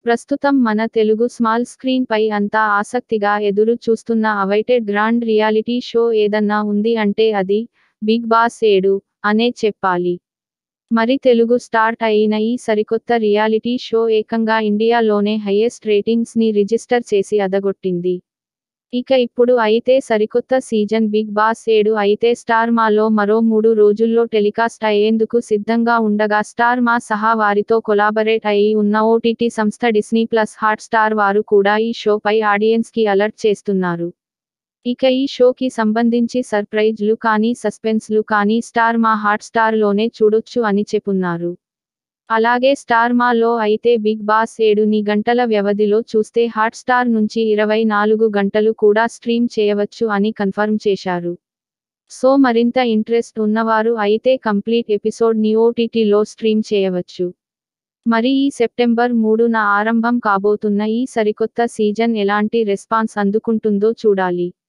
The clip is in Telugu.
ప్రస్తుతం మన తెలుగు స్మాల్ స్క్రీన్ పై అంతా ఆసక్తిగా ఎదురు చూస్తున్న అవైటెడ్ గ్రాండ్ రియాలిటీ షో ఏదన్నా ఉంది అంటే అది బిగ్ బాస్ ఏడు అనే చెప్పాలి మరి తెలుగు స్టార్ట్ అయిన ఈ సరికొత్త రియాలిటీ షో ఏకంగా ఇండియాలోనే హైయెస్ట్ రేటింగ్స్ ని రిజిస్టర్ చేసి అదగొట్టింది ఇక ఇప్పుడు అయితే సరికొత్త సీజన్ బిగ్ బాస్ ఏడు అయితే స్టార్ మాలో మరో మూడు రోజుల్లో టెలికాస్ట్ అయ్యేందుకు సిద్ధంగా ఉండగా స్టార్ మా సహా వారితో కొలాబరేట్ అయి ఉన్న ఓటీటీ సంస్థ డిస్నీ ప్లస్ హాట్ స్టార్ వారు కూడా ఈ షోపై ఆడియన్స్ కి అలర్ట్ చేస్తున్నారు ఇక ఈ షోకి సంబంధించి సర్ప్రైజ్లు కానీ సస్పెన్స్లు కానీ స్టార్ మా హాట్ స్టార్ లోనే చూడొచ్చు అని చెప్పున్నారు అలాగే స్టార్ మాలో అయితే బిగ్ బాస్ ఏడుని గంటల వ్యవధిలో చూస్తే హాట్ స్టార్ నుంచి ఇరవై నాలుగు గంటలు కూడా స్ట్రీమ్ చేయవచ్చు అని కన్ఫర్మ్ చేశారు సో మరింత ఇంట్రెస్ట్ ఉన్నవారు అయితే కంప్లీట్ ఎపిసోడ్ ని ఓటీటీలో స్ట్రీమ్ చేయవచ్చు మరి ఈ సెప్టెంబర్ మూడున ఆరంభం కాబోతున్న ఈ సరికొత్త సీజన్ ఎలాంటి రెస్పాన్స్ అందుకుంటుందో చూడాలి